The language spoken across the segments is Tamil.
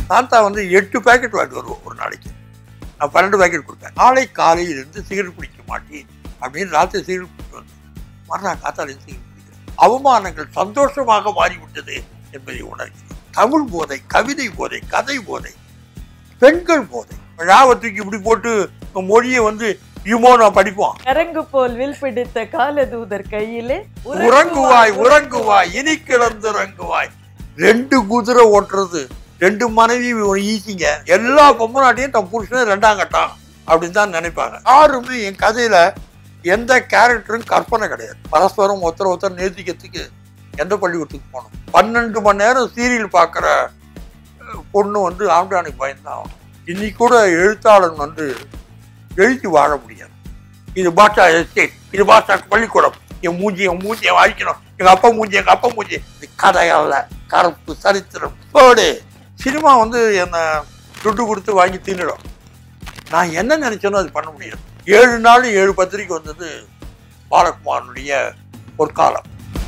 தாத்தா வந்து எட்டு பேக்கெட் வாங்கிட்டு வருவோம் ஒரு நாளைக்கு நான் பன்னெண்டு பேக்கெட் கொடுப்பேன் நாளை காலையில் இருந்து சிகரெட் பிடிக்க மாட்டேன் அப்படின்னு ராத்திரி சிகரெட் பிடிக்க வந்து மறுநாள் காத்தாலிருந்து சிகரெட் பிடிக்கிறேன் அவமானங்கள் சந்தோஷமாக மாறிவிட்டது என்பதை உணர்கிறேன் தமிழ் போதை கவிதை போதை கதை போதை பெண்கள் போதை ஞாபகத்துக்கு இப்படி போட்டு மொழியை வந்து இமோ நான் படிப்போம் கரங்கு போல் வில் பிடித்த காலதூதர் கையிலே உறங்குவாய் உறங்குவாய் இனி கிளந்துறங்குவாய் ரெண்டு குதிரை ஓட்டுறது ரெண்டு மனைவி ஈசிங்க எல்லா பொம்மநாட்டையும் தன் புருஷனும் ரெண்டாம் கட்டம் அப்படின்னு தான் நினைப்பாங்க யாருமே என் கதையில எந்த கேரக்டரும் கற்பனை கிடையாது பரஸ்பரம் ஒருத்தர் ஒருத்தர் நேசிக்கிறதுக்கு எந்த பள்ளிக்கூடத்துக்கு போகணும் பன்னெண்டு மணி நேரம் சீரியல் பார்க்குற பொண்ணு வந்து ஆம்டானுக்கு பயந்தான் ஆகணும். இன்னைக்கு கூட எழுத்தாளன் வந்து எழுதி வாழ முடியாது இது பாஷா எஸ்டேட் இது பாஷா பள்ளிக்கூடம் என் மூஞ்சி என் மூஞ்சியை வாழிக்கணும் எங்க அப்பா மூஞ்சி எங்க அப்பா மூஞ்சி இது கதை அல்ல கருப்பு சரித்திரம் போடு சினிமா வந்து என்னை துட்டு கொடுத்து வாங்கி தின்னுடும் நான் என்ன நினைச்சேனோ அது பண்ண முடியாது ஏழு நாள் ஏழு பத்திரிக்கை வந்தது பாலகுமாரனுடைய ஒரு காலம்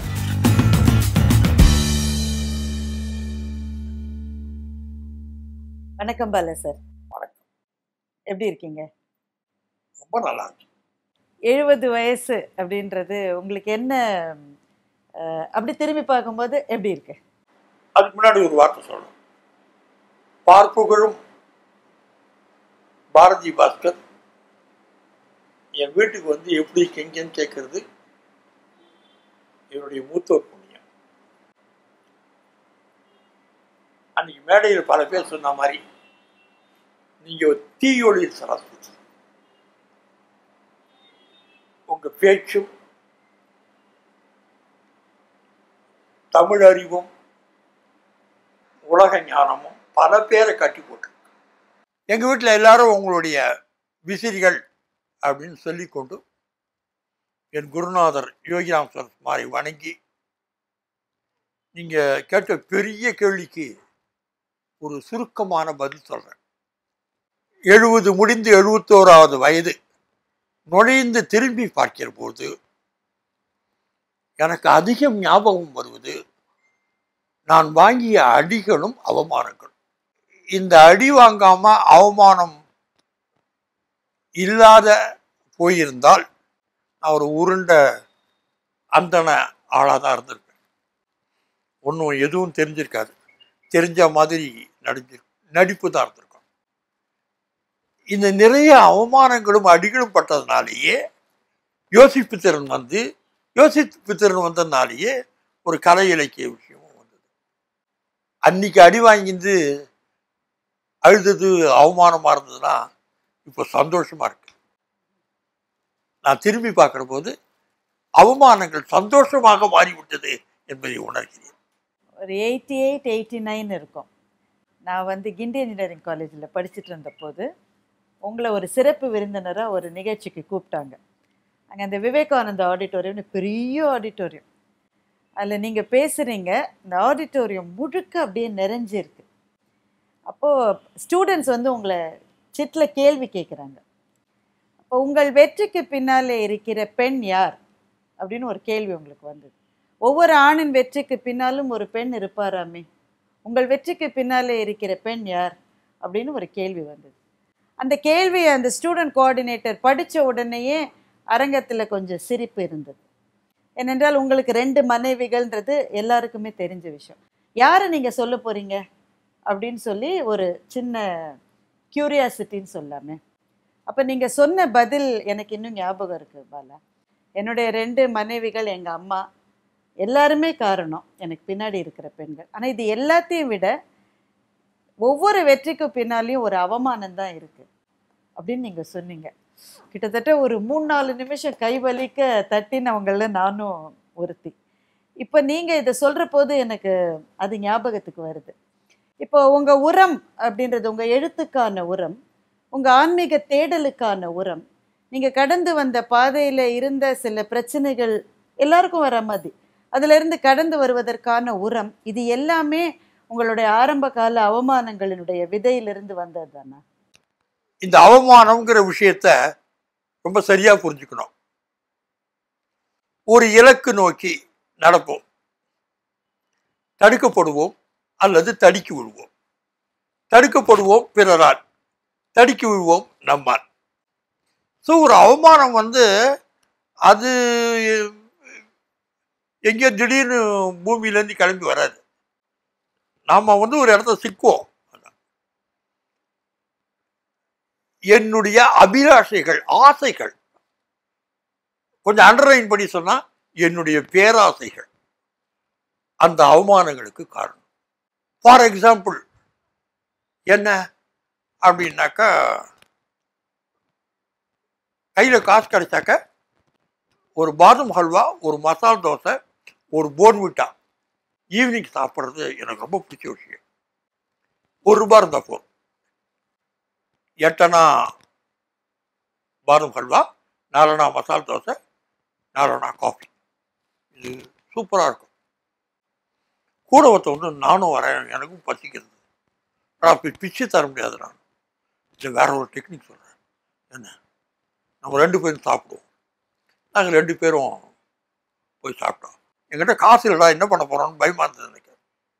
வணக்கம் பால சார் வணக்கம். எப்படி இருக்கீங்க ரொம்ப நல்லா இருக்கு எழுபது வயசு அப்படின்றது உங்களுக்கு என்ன அஹ், அப்படி திரும்பி பார்க்கும்போது எப்படி இருக்கு அதுக்கு முன்னாடி ஒரு வார்த்தை சொல்லணும் பார்ப்புகழும் பாரதி பாஸ்கர் என் வீட்டுக்கு வந்து எப்படி இருக்கீங்கன்னு கேட்கறது என்னுடைய மூத்தோர் புண்ணியம் அன்னைக்கு மேடையில் பல பேர் சொன்ன மாதிரி நீங்க ஒரு தீயொளி சரஸ்வதி உங்க பேச்சும் தமிழ் அறிவும் உலக ஞானமும் பல பேரை கட்டி போட்டு எங்கள் வீட்டில் எல்லாரும் உங்களுடைய விசிறிகள் அப்படின்னு சொல்லிக்கொண்டு என் குருநாதர் யோகிராம் சரஸ்மாரை வணங்கி நீங்கள் கேட்ட பெரிய கேள்விக்கு ஒரு சுருக்கமான பதில் சொல்கிறேன் எழுபது முடிந்து எழுபத்தோராவது வயது நுழைந்து திரும்பி பார்க்கிற போது எனக்கு அதிகம் ஞாபகம் வருவது நான் வாங்கிய அடிகளும் அவமானங்களும் இந்த அடி வாங்காம அவமானம் இல்லாத போயிருந்தால் நான் ஒரு உருண்ட அந்தன ஆளாக தான் இருந்திருப்பேன் ஒன்றும் எதுவும் தெரிஞ்சிருக்காது தெரிஞ்ச மாதிரி நடிஞ்சிரு நடிப்பு தான் இருந்திருக்கும் இந்த நிறைய அவமானங்களும் அடிகளும் பட்டதுனாலேயே யோசிப்பு திறன் வந்து யோசிப்பு திறன் வந்ததுனாலேயே ஒரு கலை இலக்கிய விஷயமும் வந்தது அன்னைக்கு அடி வாங்கிந்து அழுதது அவமானமா இருந்ததுன்னா இப்போ சந்தோஷமா இருக்கு நான் திரும்பி பார்க்கிற போது அவமானங்கள் சந்தோஷமாக மாறிவிட்டது என்பதை உணர்கிறேன் ஒரு எயிட்டி எயிட் எயிட்டி நைன் இருக்கும் நான் வந்து கிண்டி இன்ஜினியரிங் காலேஜில் படிச்சுட்டு இருந்தபோது உங்களை ஒரு சிறப்பு விருந்தினராக ஒரு நிகழ்ச்சிக்கு கூப்பிட்டாங்க அங்கே அந்த விவேகானந்த ஆடிட்டோரியம்னு பெரிய ஆடிட்டோரியம் அதில் நீங்கள் பேசுகிறீங்க இந்த ஆடிட்டோரியம் முழுக்க அப்படியே நிறைஞ்சிருக்கு அப்போது ஸ்டூடெண்ட்ஸ் வந்து உங்களை சிட்டில் கேள்வி கேட்குறாங்க அப்போ உங்கள் வெற்றிக்கு பின்னாலே இருக்கிற பெண் யார் அப்படின்னு ஒரு கேள்வி உங்களுக்கு வந்தது ஒவ்வொரு ஆணின் வெற்றிக்கு பின்னாலும் ஒரு பெண் இருப்பாராமே உங்கள் வெற்றிக்கு பின்னாலே இருக்கிற பெண் யார் அப்படின்னு ஒரு கேள்வி வந்தது அந்த கேள்வியை அந்த ஸ்டூடெண்ட் கோஆர்டினேட்டர் படித்த உடனேயே அரங்கத்தில் கொஞ்சம் சிரிப்பு இருந்தது ஏனென்றால் உங்களுக்கு ரெண்டு மனைவிகள்ன்றது எல்லாருக்குமே தெரிஞ்ச விஷயம் யாரை நீங்கள் சொல்ல போகிறீங்க அப்படின்னு சொல்லி ஒரு சின்ன க்யூரியாசிட்டின்னு சொல்லாமே அப்போ நீங்கள் சொன்ன பதில் எனக்கு இன்னும் ஞாபகம் இருக்குது பாலா என்னுடைய ரெண்டு மனைவிகள் எங்கள் அம்மா எல்லாருமே காரணம் எனக்கு பின்னாடி இருக்கிற பெண்கள் ஆனால் இது எல்லாத்தையும் விட ஒவ்வொரு வெற்றிக்கும் பின்னாலேயும் ஒரு அவமானம் தான் இருக்குது அப்படின்னு நீங்கள் சொன்னீங்க கிட்டத்தட்ட ஒரு மூணு நாலு நிமிஷம் கை வலிக்க தட்டினவங்கள நானும் ஒருத்தி இப்போ நீங்கள் இதை சொல்கிற போது எனக்கு அது ஞாபகத்துக்கு வருது இப்போ உங்கள் உரம் அப்படின்றது உங்கள் எழுத்துக்கான உரம் உங்கள் ஆன்மீக தேடலுக்கான உரம் நீங்கள் கடந்து வந்த பாதையில் இருந்த சில பிரச்சனைகள் எல்லாருக்கும் வர மாதிரி அதிலிருந்து கடந்து வருவதற்கான உரம் இது எல்லாமே உங்களுடைய ஆரம்ப கால அவமானங்களினுடைய விதையிலிருந்து வந்தது தானே இந்த அவமானம்ங்கிற விஷயத்த ரொம்ப சரியா புரிஞ்சுக்கணும் ஒரு இலக்கு நோக்கி நடப்போம் தடுக்கப்படுவோம் அல்லது தடுக்கி விடுவோம் தடுக்கப்படுவோம் பிறரால் தடுக்கி விடுவோம் நம்மால் ஸோ ஒரு அவமானம் வந்து அது எங்கேயோ திடீர்னு பூமியிலேருந்து கிளம்பி வராது நாம் வந்து ஒரு இடத்த சிக்குவோம் என்னுடைய அபிலாஷைகள் ஆசைகள் கொஞ்சம் அண்டர்லைன் பண்ணி சொன்னா என்னுடைய பேராசைகள் அந்த அவமானங்களுக்கு காரணம் ஃபார் எக்ஸாம்பிள் என்ன அப்படின்னாக்கா கையில் காசு கிடைச்சாக்க ஒரு பாதாம் ஹல்வா ஒரு மசால் தோசை ஒரு போர்விட்டா ஈவினிங் சாப்பிட்றது எனக்கு ரொம்ப பிடிச்ச விஷயம் ஒரு ரூபாய் இருந்தால் போதும் எட்டனா பாதாம் ஹல்வா நாலனா மசால் தோசை நாலனா காஃபி இது சூப்பராக இருக்கும் கூட ஒருத்த வந்து நானும் வரேன் எனக்கும் பசிக்கிறது ஆனால் பி பிச்சு தர முடியாது நான் இல்லை வேற ஒரு டெக்னிக் சொல்கிறேன் என்ன நம்ம ரெண்டு பேரும் சாப்பிடுவோம் நாங்கள் ரெண்டு பேரும் போய் சாப்பிட்டோம் என்கிட்ட காசு இல்லைடா என்ன பண்ண போகிறோம்னு பயமா இருந்தது எனக்கு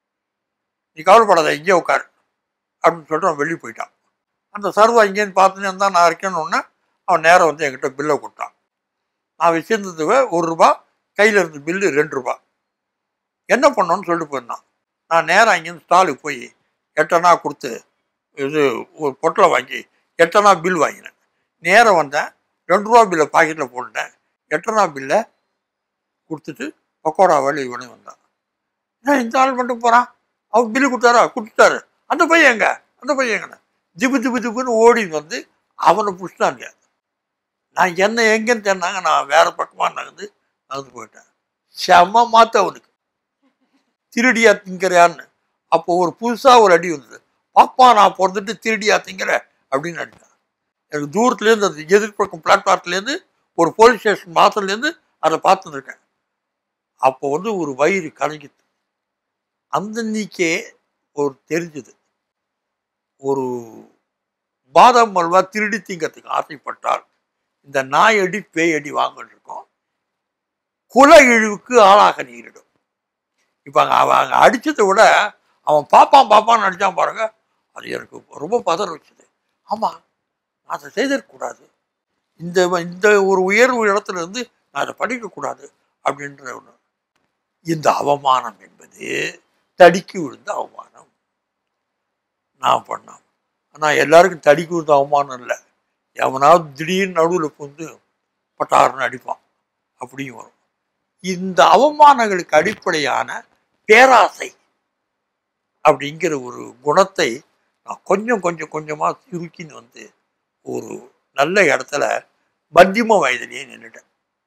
நீ கவலைப்படாத இங்கே உட்காரு அப்படின்னு சொல்லிட்டு அவன் வெளியே போயிட்டான் அந்த சர்வா இங்கேருந்து பார்த்துன்னு இருந்தால் நான் இருக்கேன்னு அவன் நேரம் வந்து என்கிட்ட பில்லை கொடுத்தான் நான் வச்சிருந்தது ஒரு ரூபா கையில் இருந்த பில்லு ரெண்டு ரூபா என்ன பண்ணோன்னு சொல்லிட்டு போயிருந்தான் நான் நேராக இங்கேருந்து ஸ்டாலுக்கு போய் எட்டனா கொடுத்து இது ஒரு பொட்டலை வாங்கி எட்டனா பில் வாங்கினேன் நேரம் வந்தேன் ரெண்டு ரூபா பில்லை பாக்கெட்டில் போட்டுட்டேன் எட்டனா பில்லை கொடுத்துட்டு பக்கோடா வேலை இவனே வந்தான் என்ன இந்த ஆள் மட்டும் போகிறான் அவர் பில்லு கொடுத்தாரா கொடுத்துட்டாரு அந்த பையன் எங்க அந்த பையன் எங்கண்ணே திபு திபு திபுன்னு ஓடி வந்து அவனை பிடிச்சிட்டாங்க நான் என்ன எங்கன்னு சொன்னாங்க நான் வேற பக்கமாக நகர்ந்து நகர்ந்து போயிட்டேன் செம மாத்த அவனுக்கு திருடியா திங்கிறான்னு அப்போ ஒரு புதுசாக ஒரு அடி வந்தது பாப்பா நான் பிறந்துட்டு திருடியா திங்கிற அப்படின்னு அடித்தான் எனக்கு தூரத்துலேருந்து அந்த எதிர்பக்கம் பிளாட்ஃபார்ம்லேருந்து ஒரு போலீஸ் ஸ்டேஷன் மாத்திரலேருந்து அதை பார்த்துருக்கேன் அப்போ வந்து ஒரு வயிறு கலங்கிட்டு அந்த நீக்கே ஒரு தெரிஞ்சுது ஒரு பாதாம் அல்வா திருடி திங்கிறதுக்கு ஆசைப்பட்டால் இந்த நாய் அடி பேய் அடி வாங்கிட்டு இருக்கோம் குல இழிவுக்கு ஆளாக நேரிடும் இப்போ அங்கே அவன் அங்கே அடித்ததை விட அவன் பாப்பான் பாப்பான்னு அடித்தான் பாருங்க அது எனக்கு ரொம்ப பதற வச்சுது ஆமாம் நான் அதை செய்திருக்கக்கூடாது இந்த இந்த ஒரு உயர்வு இடத்துல இருந்து நான் அதை படிக்கக்கூடாது அப்படின்ற ஒன்று இந்த அவமானம் என்பது தடிக்கி விழுந்த அவமானம் நான் பண்ணோம் ஆனால் எல்லாருக்கும் தடிக்கி விழுந்த அவமானம் இல்லை எவனாவது திடீர்னு நடுவில் புந்து பட்டாருன்னு அடிப்பான் அப்படியும் வரும் இந்த அவமானங்களுக்கு அடிப்படையான பேராசை அப்படிங்கிற ஒரு குணத்தை நான் கொஞ்சம் கொஞ்சம் கொஞ்சமாக சுருக்கின்னு வந்து ஒரு நல்ல இடத்துல மத்தியம வயதிலேயே நின்றுட்டேன்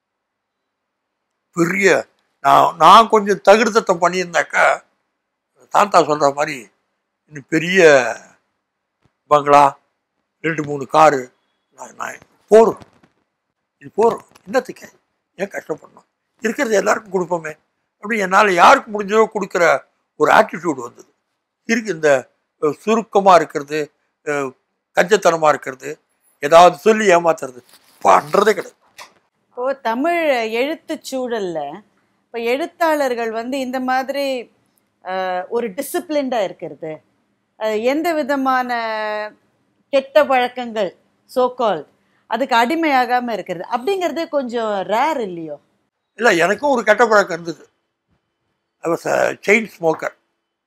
பெரிய நான் நான் கொஞ்சம் தகுடுத்தத்தை பண்ணியிருந்தாக்கா தாத்தா சொல்கிற மாதிரி இன்னும் பெரிய பங்களா ரெண்டு மூணு காரு நான் நான் போகிறோம் இது போகிறோம் என்னத்துக்கு ஏன் கஷ்டப்படணும் இருக்கிறது எல்லாருக்கும் கொடுப்போமே அப்படி என்னால் யாருக்கு முடிஞ்சதோ கொடுக்குற ஒரு ஆட்டிடியூட் வந்தது இருக்கு இந்த சுருக்கமாக இருக்கிறது அஹ், கஞ்சத்தனமாக இருக்கிறது ஏதாவது சொல்லி ஏமாத்துறது பண்ணுறதே கிடையாது இப்போ தமிழ் எழுத்துச் சூழல்ல இப்போ எழுத்தாளர்கள் வந்து இந்த மாதிரி அஹ், ஒரு டிசிப்ளின்டாக இருக்கிறது அஹ், எந்த விதமான கெட்ட பழக்கங்கள் சோகால் அதுக்கு அடிமையாகாம இருக்கிறது அப்படிங்கிறது கொஞ்சம் ரேர் இல்லையோ இல்லை எனக்கும் ஒரு கெட்ட பழக்கம் இருந்தது I was chain smoker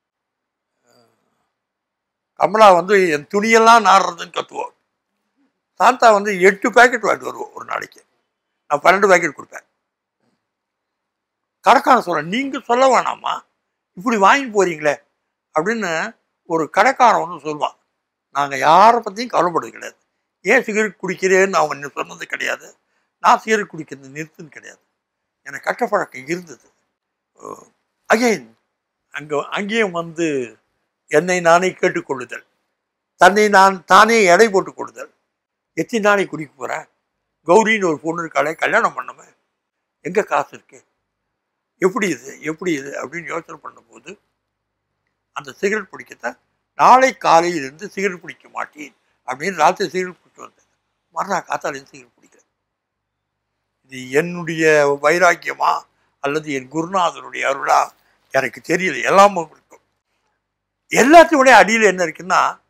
Kamala வந்து என் துணியெல்லாம் நாடுறதுன்னு கத்துவோம் தாத்தா வந்து எட்டு பேக்கெட் வாங்கிட்டு வருவோம் ஒரு நாளைக்கு நான் பன்னெண்டு பேக்கெட் கொடுப்பேன் கடைக்காரன் சொல்கிறேன் நீங்கள் சொல்ல வேணாமா இப்படி வாங்கி போறீங்களே அப்படின்னு ஒரு கடைக்காரன் ஒன்று சொல்லுவான் நாங்கள் யாரை பற்றியும் கவலைப்படுறது கிடையாது ஏன் சிகரெட் குடிக்கிறேன்னு அவன் இன்னும் சொன்னது கிடையாது நான் சிகரெட் குடிக்கிறது நிறுத்துன்னு கிடையாது எனக்கு கட்ட பழக்கம் இருந்தது அகைன் அங்கே அங்கேயும் வந்து என்னை நானே கேட்டுக்கொள்ளுதல் தன்னை நான் தானே எடை போட்டுக் கொள்ளுதல் எத்தனை நாளைக்கு குடிக்க போகிறேன் கௌரின்னு ஒரு பொண்ணு இருக்காளே கல்யாணம் பண்ணமே எங்கே காசு இருக்கு எப்படி இது எப்படி இது அப்படின்னு யோசனை பண்ணும்போது அந்த சிகரெட் பிடிக்கத்தான் நாளை காலையிலிருந்து சிகரெட் பிடிக்க மாட்டேன் அப்படின்னு ராத்திரி சிகரெட் பிடிச்சி வந்தேன் மறுநாள் காத்தாலேருந்து சிகரெட் பிடிக்கிறேன் இது என்னுடைய வைராக்கியமா அல்லது என் குருநாதனுடைய அருளா எனக்கு தெரியல எல்லாமும் இருக்கும் எல்லாத்தையும் விட அடியில் என்ன இருக்குன்னா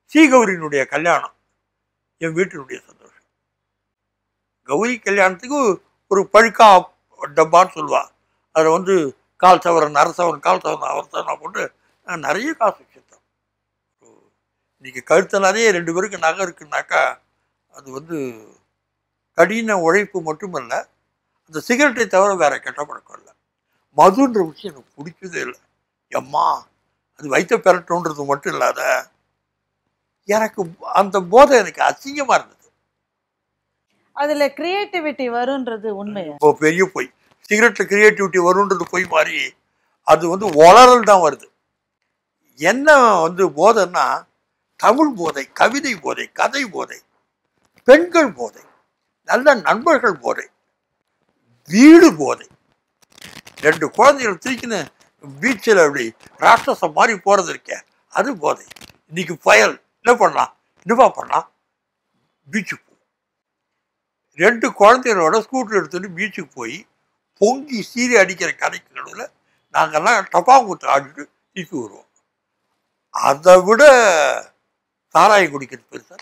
ஸ்ரீகௌரியினுடைய கல்யாணம் என் வீட்டினுடைய சந்தோஷம் கௌரி கல்யாணத்துக்கு ஒரு பழுக்கா டப்பான்னு சொல்லுவா அதில் வந்து கால் சவரன் அரை சவரன் கால் சவரன் அவர் சவரன் போட்டு நான் நிறைய காசு வச்சுருந்தேன் இன்னைக்கு கழுத்து நிறைய ரெண்டு பேருக்கு நகை இருக்குனாக்கா அது வந்து கடின உழைப்பு மட்டுமல்ல அந்த சிகரெட்டை தவிர வேற கெட்ட பழக்கம் இல்லை மதுன்ற விஷயம் எனக்கு பிடிச்சதே இல்லை எம்மா அது வைத்த பெறட்டுன்றது மட்டும் இல்லாத எனக்கு அந்த போதை எனக்கு அசிங்கமாக இருந்தது அதுல கிரியேட்டிவிட்டி வரும்ன்றது உண்மையா இப்போ பெரிய பொய் சிகரெட்டில் கிரியேட்டிவிட்டி வரும்ன்றது பொய் மாதிரி அது வந்து வளரல் தான் வருது என்ன வந்து போதைன்னா தமிழ் போதை கவிதை போதை கதை போதை பெண்கள் போதை நல்ல நண்பர்கள் போதை வீடு போதை ரெண்டு குழந்தைகள் தூக்கின்னு பீச்சில் அப்படி ராட்சசம் மாதிரி போகிறது இருக்கே அது போதை இன்னைக்கு பயல் என்ன பண்ணலாம் என்னப்பா பண்ணலாம் பீச்சுக்கு போ ரெண்டு குழந்தைகளோட ஸ்கூட்டர் எடுத்துட்டு பீச்சுக்கு போய் பொங்கி சீறி அடிக்கிற கடைக்கு நடுவில் நாங்கெல்லாம் டப்பாங்குத்து ஆடிட்டு திருப்பி வருவோம் அதை விட சாராயம் குடிக்கிறது பெருசா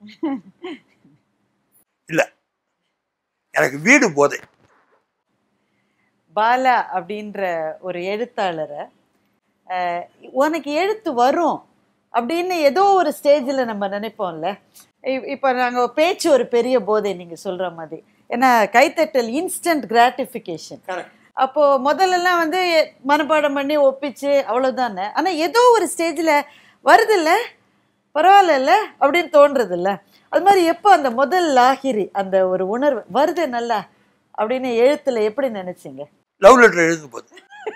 இல்லை எனக்கு வீடு போதை பாலா அப்படின்ற ஒரு எழுத்தாளரை அஹ், உனக்கு எழுத்து வரும் அப்படின்னு ஏதோ ஒரு ஸ்டேஜில் நம்ம நினைப்போம்ல இ- இப்போ நாங்கள் பேச்சு ஒரு பெரிய போதை நீங்கள் சொல்கிற மாதிரி ஏன்னா கைத்தட்டல் இன்ஸ்டன்ட் கிராட்டிஃபிகேஷன் அப்போ முதல்லலாம் வந்து மனப்பாடம் பண்ணி ஒப்பிச்சு அவ்வளவுதானே ஆனா ஏதோ ஒரு ஸ்டேஜ்ல வருதுல்ல பரவாயில்ல அப்படின்னு தோன்றதில்ல அது மாதிரி எப்போ அந்த முதல் லாகிரி அந்த ஒரு உணர்வு வருது நல்லா அப்படின்னு எழுத்துல எப்படி நினைச்சீங்க லவ் லெட்டர் எழுதும் போது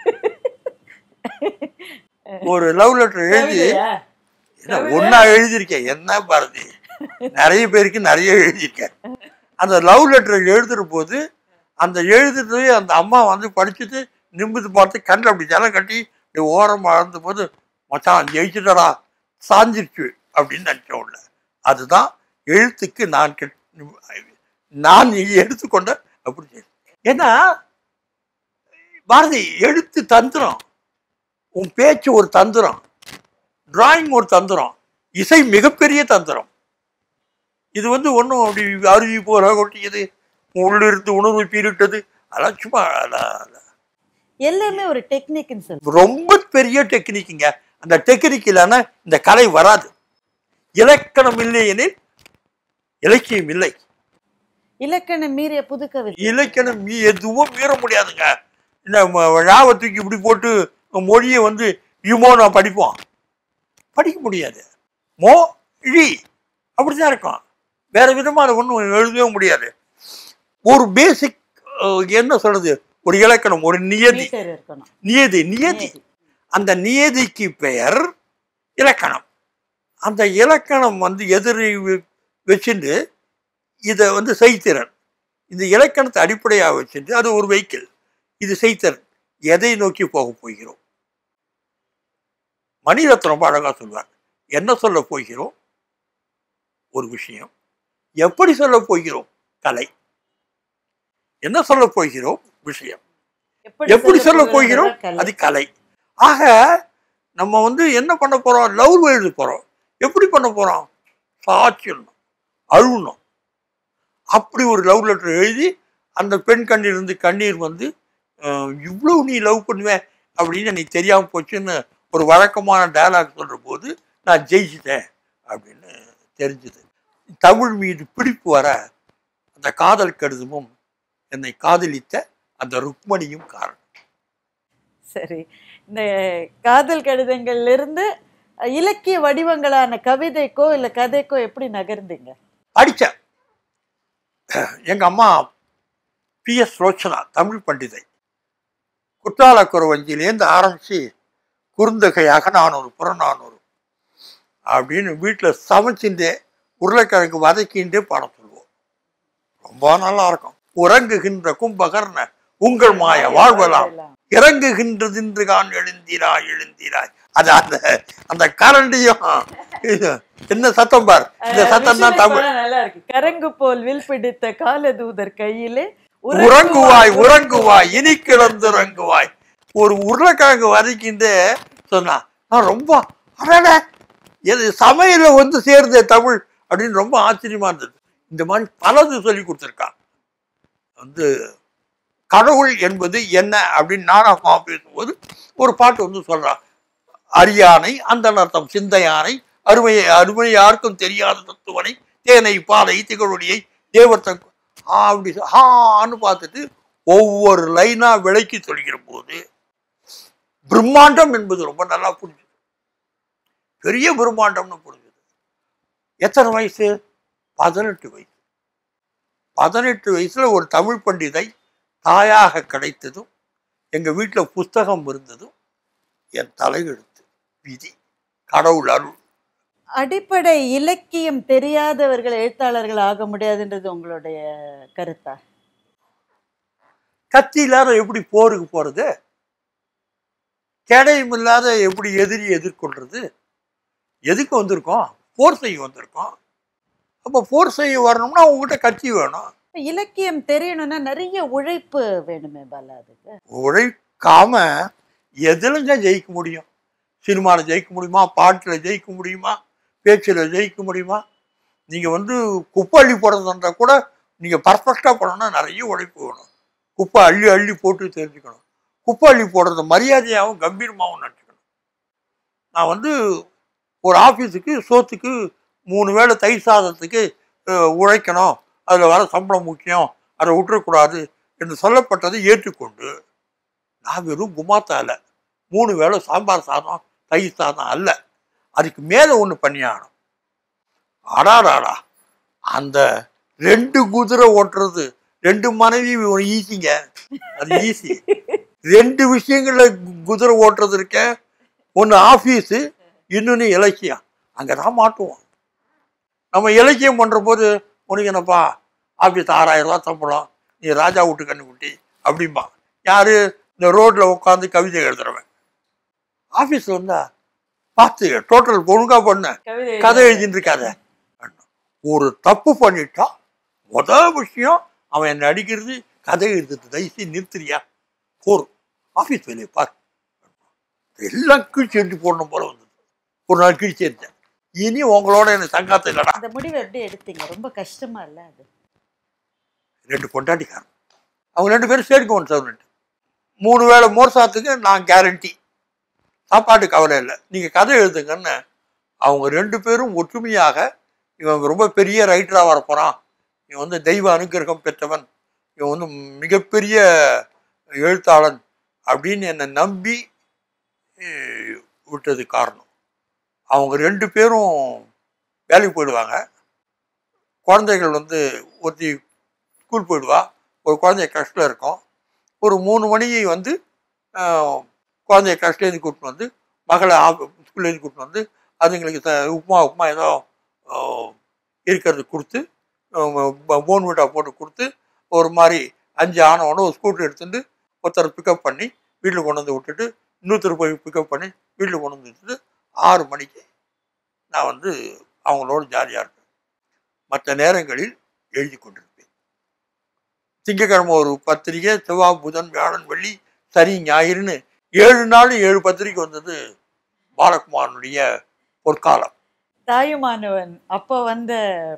ஒரு லவ் லெட்டர் எழுதி என்ன ஒன்னா எழுதியிருக்கேன் என்ன பாரதி நிறைய பேருக்கு நிறைய எழுதியிருக்கேன் அந்த லவ் லெட்டர் எழுதுற போது அந்த எழுதுறது அந்த அம்மா வந்து படிச்சுட்டு நிமிந்து பார்த்து கண்ணில் அப்படி ஜலம் கட்டி இப்படி ஓரம் வாழ்ந்த போது மச்சான் ஜெயிச்சுட்டடா சாஞ்சிருச்சு அப்படின்னு நினச்ச உடனே அதுதான் எழுத்துக்கு நான் கெட் நான் எடுத்துக்கொண்ட அப்படி செய்தேன். ஏன்னா பாரதி எழுத்து தந்திரம் உன் பேச்சு ஒரு தந்திரம் டிராயிங் ஒரு தந்திரம் இசை மிகப்பெரிய தந்திரம் இது வந்து ஒன்றும் அப்படி அருவி போல கொட்டியது உள்ளிருந்து உணர்வு பீரிட்டது அதெல்லாம் சும்மா அதெல்லாம் அதெல்லாம் எல்லாமே ஒரு டெக்னிக்னு சொல்லு ரொம்ப பெரிய டெக்னிக்குங்க அந்த டெக்னிக் இல்லைன்னா இந்த கலை வராது இலக்கணம் இல்லை எனில் இலக்கியம் இல்லை இலக்கணம் மீறிய புது கவிதை இலக்கணம் மீ எதுவும் மீற முடியாதுங்க இந்த ம- ழாவை தூக்கி இப்படி போட்டு மொழியை வந்து யுமோ நான் படிப்போம் படிக்க முடியாது மோ இழி அப்படிதான் இருக்கும் வேற விதமா அதை ஒன்றும் எழுதவே முடியாது ஒரு பேசிக் என்ன சொல்றது ஒரு இலக்கணம் ஒரு நியதி மீட்டர் இருக்கணும் நியதி நியதி அந்த நியதிக்கு பெயர் இலக்கணம் அந்த இலக்கணம் வந்து எதிரி வச்சுட்டு இதை வந்து செய்திறன் இந்த இலக்கணத்தை அடிப்படையாக வச்சுட்டு அது ஒரு வெஹிக்கிள் இது செய்திறன் எதை நோக்கி போக போகிறோம் மணிரத்னம் ரொம்ப அழகா சொல்வார் என்ன சொல்ல போகிறோம் ஒரு விஷயம் எப்படி சொல்ல போகிறோம் கலை என்ன சொல்ல போகிறோம் விஷயம் எப்படி சொல்ல போகிறோம் கலை. அது கலை ஆக நம்ம வந்து என்ன பண்ண போறோம் லவ் எழுத போறோம் எப்படி பண்ண போறோம் சாட்சியணும் அழுகணும் அப்படி ஒரு லவ் லெட்டர் எழுதி அந்த பெண் கண்ணிலிருந்து கண்ணீர் வந்து அஹ், இவ்வளவு நீ லவ் பண்ணுவேன் அப்படின்னு நீ தெரியாம போச்சுன்னு ஒரு வழக்கமான டயலாக் சொல்ற போது நான் ஜெயிச்சிட்டேன் அப்படின்னு தெரிஞ்சுது தமிழ் மீது பிடிப்பு வர அந்த காதல் கடிதமும் என்னை காதலித்த அந்த ருக்மணியும் காரணம் சரி இந்த காதல் கடிதங்கள்ல இருந்து அஹ், இலக்கிய வடிவங்களான கவிதைக்கோ இல்ல கதைக்கோ எப்படி நகர்ந்தீங்க படித்தேன் எங்க அம்மா பிஎஸ் ரோச்சனா தமிழ் பண்டிதை குற்றால குறவஞ்சிலேருந்து ஆரம்பிச்சு குறுந்தொகையாக நானூறு புறநானூறு அப்படின்னு வீட்டில் சமைச்சுட்டே உருளைக்கிழங்கு வதக்கின்றே பாடம் சொல்லுவோம் ரொம்ப நல்லா இருக்கும் உறங்குகின்ற கும்பகர்ண உங்கள் மாய வாழ்வலாம் இறங்குகின்றது இன்று கான் எழுந்திராய் எழுந்திராய் அது அந்த அந்த கரண்டியும் இது, என்ன சத்தம் பார் இந்த சத்தம் தான் தமிழ் நல்லா இருக்கு கரங்கு போல் வில் பிடித்த காலதூதர் கையிலே உறங்குவாய் உறங்குவாய் இனி கிளந்துறங்குவாய் ஒரு உருளைக்கிழங்கு வதக்கிண்டு சொன்னா நான் ரொம்ப அடட எது சமையல வந்து சேர்ந்த தமிழ் அப்படின்னு ரொம்ப ஆச்சரியமா இருந்தது இந்த மாதிரி பலது சொல்லி கொடுத்துருக்கான் வந்து கடவுள் என்பது என்ன அப்படின்னு நானாமா பேசும்போது ஒரு பாட்டு வந்து சொல்றான் அரியானை அந்த அர்த்தம் சிந்தையானை அருமையை அருமை யாருக்கும் தெரியாத தத்துவனை தேனை பாலை திகழொடியை தேவத்தை ஆ அப்படி சொ- ஆன்னு பார்த்துட்டு ஒவ்வொரு லைனா விளக்கி சொல்கிற போது பிரம்மாண்டம் என்பது ரொம்ப நல்லா புரிஞ்சுது பெரிய பிரம்மாண்டம்னு புரிஞ்சுது எத்தனை வயசு பதினெட்டு வயசு பதினெட்டு வயசுல ஒரு தமிழ் பண்டிதை தாயாக கிடைத்ததும் எங்க வீட்டுல புஸ்தகம் இருந்ததும் என் தலையெழுத்து விதி கடவுள் அருள் அடிப்படை இலக்கியம் தெரியாதவர்கள் எழுத்தாளர்கள் ஆக முடியாதுன்றது உங்களுடைய கருத்தா கத்தி இல்லாத எப்படி போருக்கு போறது கேடயம் இல்லாத எப்படி எதிரி எதிர்கொள்றது எதுக்கு வந்திருக்கோம் போர் செய்ய வந்திருக்கோம் அப்போ போர் செய்ய வரணும்னா உங்ககிட்ட கத்தி வேணும் இப்ப இலக்கியம் தெரியணும்னா நிறைய உழைப்பு வேணுமே பாலா அதுக்கு உழைக்காம எதுலங்க ஜெயிக்க முடியும் சினிமாவில் ஜெயிக்க முடியுமா பாட்டில் ஜெயிக்க முடியுமா பேச்சில் ஜெயிக்க முடியுமா நீங்கள் வந்து குப்பை அள்ளி போடுறதுன்றா கூட நீங்கள் பர்ஃபெக்டாக போடணும்னா நிறைய உழைப்பு வேணும் குப்பை அள்ளி அள்ளி போட்டு தெரிஞ்சுக்கணும் குப்பை அள்ளி போடுறது மரியாதையாகவும் கம்பீரமாகவும் நினச்சிக்கணும் நான் வந்து ஒரு ஆஃபீஸுக்கு சோத்துக்கு மூணு வேளை தயிர் சாதத்துக்கு அஹ், உழைக்கணும் அதில் வர சம்பளம் முக்கியம் அதை விட்டுறக்கூடாது என்று சொல்லப்பட்டதை ஏற்றுக்கொண்டு நான் வெறும் குமாத்தால மூணு வேளை சாம்பார் சாதம் தயிர் சாதம் அல்ல அதுக்கு மேலே ஒன்று பண்ணியாகணும் அடாடாடா அந்த ரெண்டு குதிரை ஓட்டுறது ரெண்டு மனைவி ஈஸிங்க அது ஈஸி ரெண்டு விஷயங்கள்ல கு- குதிரை ஓட்டுறது இருக்க ஒன்று ஆஃபீஸு இன்னொன்று இலக்கியம் அங்கே தான் மாட்டுவோம் நம்ம இலக்கியம் பண்ணுற போது உனக்கு என்னப்பா ஆஃபீஸ் ஆறாயிரம் ரூபா சம்பளம் நீ ராஜா வீட்டு கண்ணுக்குட்டி அப்படிம்பா யாரு இந்த ரோட்ல உட்காந்து கவிதை எழுதுறவன் ஆஃபீஸில் வந்தா பார்த்து டோட்டல் ஒழுங்கா பண்ண கதை எழுதிட்டு இருக்காத ஒரு தப்பு பண்ணிட்டா முதல் விஷயம் அவன் என்ன அடிக்கிறது கதை எழுதுறது தயவுசெய்து நிறுத்துறியா போர் ஆஃபீஸ் வேலையை பார் எல்லாம் கிழிச்சு எடுத்து போடணும் போல வந்தது ஒரு நாள் கிழிச்சு எடுத்தேன் இனி உங்களோட எனக்கு சங்காத்தம் இல்லடா அந்த முடிவை எப்படி எடுத்தீங்க ரொம்ப கஷ்டமா இல்ல அது ரெண்டு பொண்டாட்டிக்காரன் அவங்க ரெண்டு பேரும் சேர்க்க ஒன் சர்வெண்ட் மூணு வேளை மோர் சாத்துக்கு நான் கேரண்டி சாப்பாட்டு கவலை இல்லை நீங்கள் கதை எழுதுங்கன்னு அவங்க ரெண்டு பேரும் ஒற்றுமையாக இவன் ரொம்ப பெரிய ரைட்டராக வரப்போகிறான் இவன் வந்து தெய்வ அனுக்கிரகம் பெற்றவன் இவன் வந்து மிகப்பெரிய எழுத்தாளன் அப்படின்னு என்னை நம்பி அஹ், விட்டது காரணம் அவங்க ரெண்டு பேரும் வேலைக்கு போயிடுவாங்க குழந்தைகள் வந்து ஒருத்தி ஸ்கூல் போயிடுவா ஒரு குழந்தைய கஷ்டம் இருக்கும் ஒரு மூணு மணிக்கு வந்து ஆஹ், குழந்தைய கஷ்டேருந்து கூட்டின்னு வந்து மகளை ஸ்கூல்லேருந்து கூட்டின்னு வந்து அதுங்களுக்கு த உப்புமா உப்புமா ஏதோ ஆஹ், இருக்கிறது கொடுத்து போன் வீட்டா போட்டு கொடுத்து ஒரு மாதிரி அஞ்சு ஆனவொடனே ஒரு ஸ்கூட்டர் எடுத்துட்டு ஒருத்தர் பிக்கப் பண்ணி வீட்டில் கொண்டு வந்து விட்டுட்டு இன்னொருத்தர் போய் பிக்கப் பண்ணி வீட்டில் கொண்டு வந்து விட்டுட்டு ஆறு மணிக்கு நான் வந்து அவங்களோட ஜாலியாக இருப்பேன் மற்ற நேரங்களில் எழுதி கொண்டிருப்பேன் திங்கக்கிழமை ஒரு பத்திரிகை செவ்வாய் புதன் வியாழன் வெள்ளி சனி ஞாயிறுன்னு ஏழு நாள் ஏழு பத்திரிகை வந்தது பாலகுமாரனுடைய பொற்காலம் தாயுமானவன் அப்போ வந்த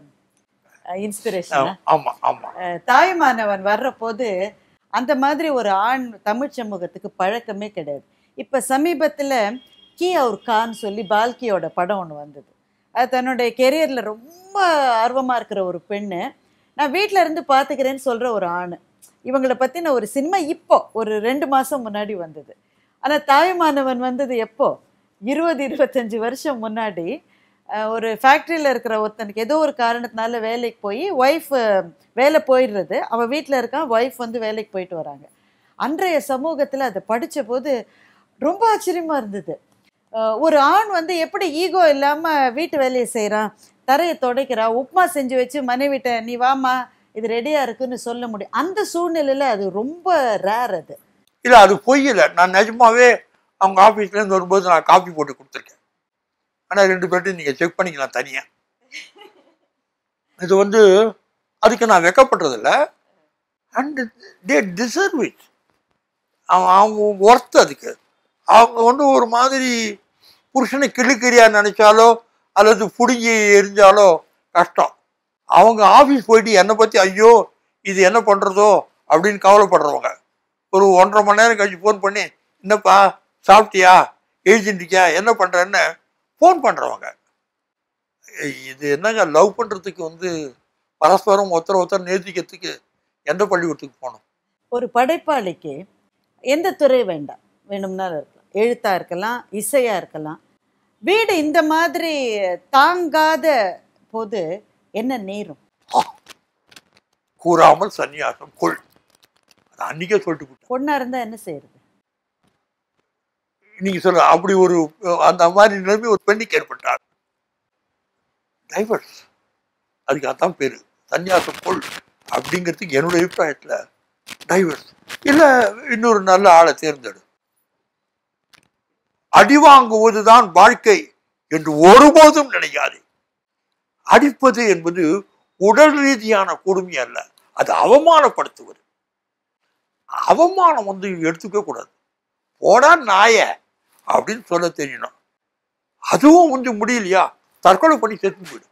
இன்ஸ்பிரேஷன் ஆமா ஆமா தாயுமானவன் வர்ற போது அந்த மாதிரி ஒரு ஆண் தமிழ் சமூகத்துக்கு பழக்கமே கிடையாது இப்போ சமீபத்தில் கி அவர் கான் சொல்லி பால்கியோட படம் ஒன்று வந்தது அது தன்னுடைய கெரியரில் ரொம்ப ஆர்வமாக இருக்கிற ஒரு பெண்ணு நான் வீட்டில் இருந்து பார்த்துக்கிறேன்னு சொல்கிற ஒரு ஆண் இவங்களை பற்றின ஒரு சினிமா இப்போ ஒரு ரெண்டு மாதம் முன்னாடி வந்தது ஆனால் தாயுமானவன் வந்தது எப்போ இருபது இருபத்தஞ்சி வருஷம் முன்னாடி அஹ், ஒரு ஃபேக்ட்ரியில் இருக்கிற ஒருத்தனுக்கு ஏதோ ஒரு காரணத்தினால வேலைக்கு போய் ஒய்ஃப் வேலை போயிடுறது அவன் வீட்டில் இருக்கான் ஒய்ஃப் வந்து வேலைக்கு போயிட்டு வராங்க அன்றைய சமூகத்தில் அதை படித்த போது ரொம்ப ஆச்சரியமாக இருந்தது அஹ் ஒரு ஆண் வந்து எப்படி ஈகோ இல்லாமல் வீட்டு வேலையை செய்கிறான் தரையை துடைக்கிறான் உப்புமா செஞ்சு வச்சு மனைவிட்ட நீ வாமா இது ரெடியாக இருக்குன்னு சொல்ல முடியும் அந்த சூழ்நிலையில் அது ரொம்ப ரேர் அது இல்ல அது பொய் இல்லை நான் நிஜமாவே அவங்க ஆஃபீஸ்ல இருந்து வரும்போது நான் காப்பி போட்டு கொடுத்துருக்கேன் ஆனா ரெண்டு பேர்ட்டையும் நீங்க செக் பண்ணிக்கலாம் தனியா இது வந்து அதுக்கு நான் வெக்கப்படுறதில்ல அண்ட் டே டிசர்வ் இட் அவன் அவங்க ஒர்த் அதுக்கு அவங்க வந்து ஒரு மாதிரி புருஷனை கிளுக்கிறியா நினைச்சாலோ அல்லது புடுங்கி எரிஞ்சாலோ கஷ்டம் அவங்க ஆஃபீஸ் போயிட்டு என்னை பற்றி ஐயோ இது என்ன பண்ணுறதோ அப்படின்னு கவலைப்படுறவங்க ஒரு ஒன்றரை மணி நேரம் கழிச்சு ஃபோன் பண்ணி என்னப்பா சாப்பிட்டியா எழுதிட்டியா என்ன பண்ணுறேன்னு ஃபோன் பண்ணுறவங்க இது என்னங்க லவ் பண்ணுறதுக்கு வந்து பரஸ்பரம் ஒருத்தர் ஒருத்தர் நேசிக்கிறதுக்கு எந்த பள்ளிக்கூடத்துக்கு போகணும் ஒரு படைப்பாளிக்கு எந்த துறை வேண்டாம் வேணும்னாலும் இருக்கலாம் எழுத்தா இருக்கலாம் இசையா இருக்கலாம் வீடு இந்த மாதிரி தாங்காத போது என்ன நேரும் கூறாமல் சந்நியாசம் கொள் அது அன்னைக்கே சொல்லிட்டு போட்டேன் பொண்ணா இருந்தா என்ன செய்யறது நீங்க சொல்ல அப்படி ஒரு அந்த மாதிரி நிலைமை ஒரு பெண்ணுக்கு ஏற்பட்டார் டைவர்ஸ் அதுக்கு அதான் பேரு சந்நியாசம் கொள் அப்படிங்கிறதுக்கு என்னுடைய அபிப்பிராயத்துல டைவர்ஸ் இல்ல இன்னொரு நல்ல ஆளை தேர்ந்தெடு அடி வாங்குவதுதான் வாழ்க்கை என்று ஒருபோதும் நினைக்காதே அடிப்பது என்பது உடல் ரீதியான கொடுமை அல்ல அது அவமானப்படுத்துவது அவமானம் வந்து எடுத்துக்க கூடாது போடா நாய அப்படின்னு சொல்ல தெரியணும் அதுவும் வந்து முடியலையா தற்கொலை பண்ணி செத்து போயிடும்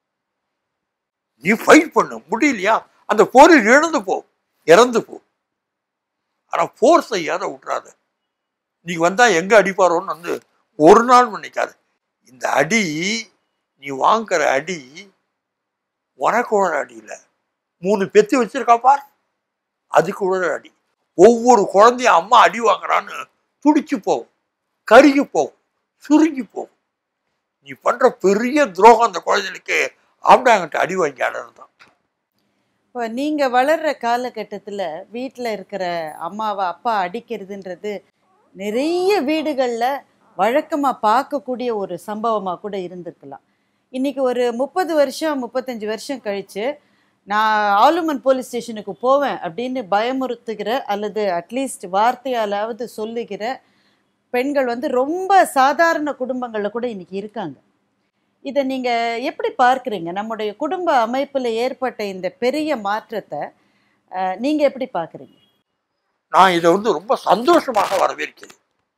நீ ஃபைட் பண்ணு முடியலையா அந்த போரில் இழந்து போ இறந்து போ ஆனா போர் செய்யாத விட்டுறாத நீ வந்தா எங்க அடிப்பாரோன்னு வந்து ஒரு நாள் நினைக்காது இந்த அடி நீ வாங்குற அடி உனக்கு உழற அடி இல்லை மூணு பெத்து வச்சிருக்கா பார் அதுக்கு உழற அடி ஒவ்வொரு குழந்தையும் அம்மா அடி வாங்குறான்னு துடிச்சு போகும் கருகி போகும் சுருங்கி போகும் நீ பண்ற பெரிய துரோகம் அந்த குழந்தைகளுக்கு ஆம்டாங்கிட்ட அடி வாங்கி ஆடுறது தான் இப்போ நீங்க வளர்ற காலகட்டத்துல வீட்ல இருக்கிற அம்மாவை அப்பா அடிக்கிறதுன்றது நிறைய வீடுகள்ல வழக்கமா பார்க்கக்கூடிய ஒரு சம்பவமா கூட இருந்திருக்கலாம் இன்னைக்கு ஒரு முப்பது வருஷம் முப்பத்தஞ்சு வருஷம் கழிச்சு நான் ஆலுமன் போலீஸ் ஸ்டேஷனுக்கு போவேன் அப்படின்னு பயமுறுத்துகிற அல்லது அட்லீஸ்ட் வார்த்தையாலாவது சொல்லுகிற பெண்கள் வந்து ரொம்ப சாதாரண குடும்பங்களில் கூட இன்னைக்கு இருக்காங்க இதை நீங்கள் எப்படி பார்க்குறீங்க நம்முடைய குடும்ப அமைப்பில் ஏற்பட்ட இந்த பெரிய மாற்றத்தை நீங்கள் எப்படி பார்க்குறீங்க நான் இதை வந்து ரொம்ப சந்தோஷமாக வரவேற்கிறேன்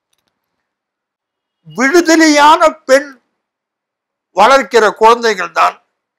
விடுதலையான பெண் வளர்க்கிற குழந்தைகள் தான்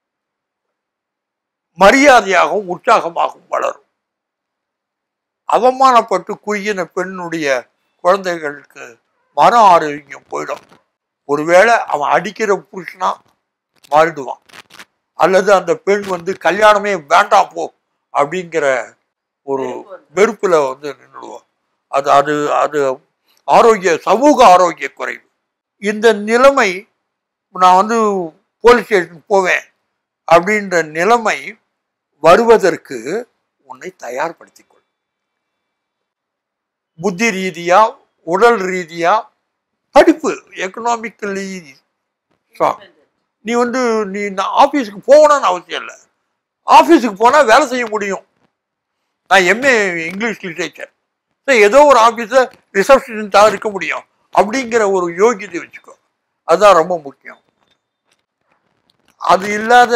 மரியாதையாகவும் உற்சாகமாகவும் வளரும் அவமானப்பட்டு குயின பெண்ணுடைய குழந்தைகளுக்கு மன ஆரோக்கியம் போயிடும் ஒருவேளை அவன் அடிக்கிற புருஷனா மாறிடுவான் அல்லது அந்த பெண் வந்து கல்யாணமே வேண்டாம் போ அப்படிங்கிற ஒரு வெறுப்புல வந்து நின்றுடுவோம் அது அது அது ஆரோக்கிய சமூக ஆரோக்கிய குறைவு இந்த நிலைமை நான் வந்து போலீஸ் ஸ்டேஷன் போவேன் அப்படின்ற நிலைமை வருவதற்கு உன்னை தயார்படுத்திக் கொள் புத்தி ரீதியா உடல் ரீதியா படிப்பு எக்கனாமிக்கலி நீ வந்து நீ ஆஃபீஸுக்கு போகணும்னு அவசியம் இல்லை ஆஃபீஸுக்கு போனால் வேலை செய்ய முடியும் நான் எம்ஏ இங்கிலீஷ் லிட்ரேச்சர் ஸோ ஏதோ ஒரு ஆஃபீஸில் ரிசப்ஷனிஸ்டாக இருக்க முடியும் அப்படிங்கிற ஒரு யோகியதை வச்சுக்கோ அதுதான் ரொம்ப முக்கியம் அது இல்லாத